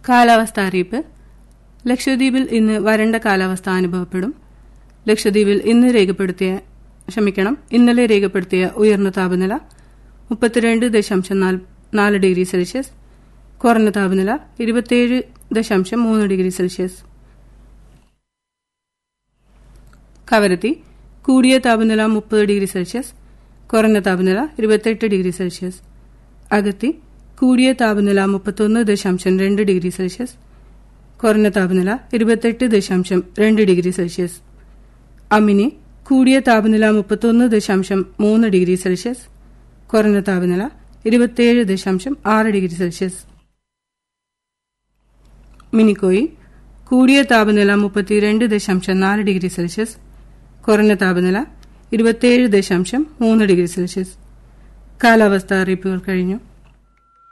കാലാവസ്ഥ അറിയിപ്പ് ലക്ഷദ്വീപിൽ ഇന്ന് വരണ്ട കാലാവസ്ഥ അനുഭവപ്പെടും ലക്ഷദ്വീപിൽ ഇന്ന് രേഖപ്പെടുത്തിയ ക്ഷമിക്കണം ഇന്നലെ രേഖപ്പെടുത്തിയ ഉയർന്ന താപനില മുപ്പത്തിരണ്ട് ദശാംശം നാല് ഡിഗ്രി സെൽഷ്യസ് കുറഞ്ഞ താപനില ഇരുപത്തിയേഴ് ദശാംശം മൂന്ന് ഡിഗ്രി സെൽഷ്യസ് കവരത്തി കൂടിയ താപനില മുപ്പത് ഡിഗ്രി സെൽഷ്യസ് കുറഞ്ഞ താപനില ഇരുപത്തെട്ട് ഡിഗ്രി സെൽഷ്യസ് അഗത്തി കൂടിയ താപനില മുപ്പത്തൊന്ന് ദശാംശം രണ്ട് ഡിഗ്രി സെൽഷ്യസ് കുറഞ്ഞ താപനില ഇരുപത്തെട്ട് ദശാംശം രണ്ട് ഡിഗ്രി സെൽഷ്യസ് അമിനി കൂടിയ താപനില മുപ്പത്തൊന്ന് ദശാംശം മൂന്ന് ഡിഗ്രി സെൽഷ്യസ് കുറഞ്ഞ താപനില ഇരുപത്തിയേഴ് ദശാംശം ആറ് ഡിഗ്രി സെൽഷ്യസ് മിനിക്കോയി കൂടിയ താപനില മുപ്പത്തിരണ്ട് ദശാംശം നാല് ഡിഗ്രി സെൽഷ്യസ് കുറഞ്ഞ താപനില ഇരുപത്തിയേഴ് ദശാംശം മൂന്ന് ഡിഗ്രി സെൽഷ്യസ് കാലാവസ്ഥ അറിയിപ്പുകൾ കഴിഞ്ഞു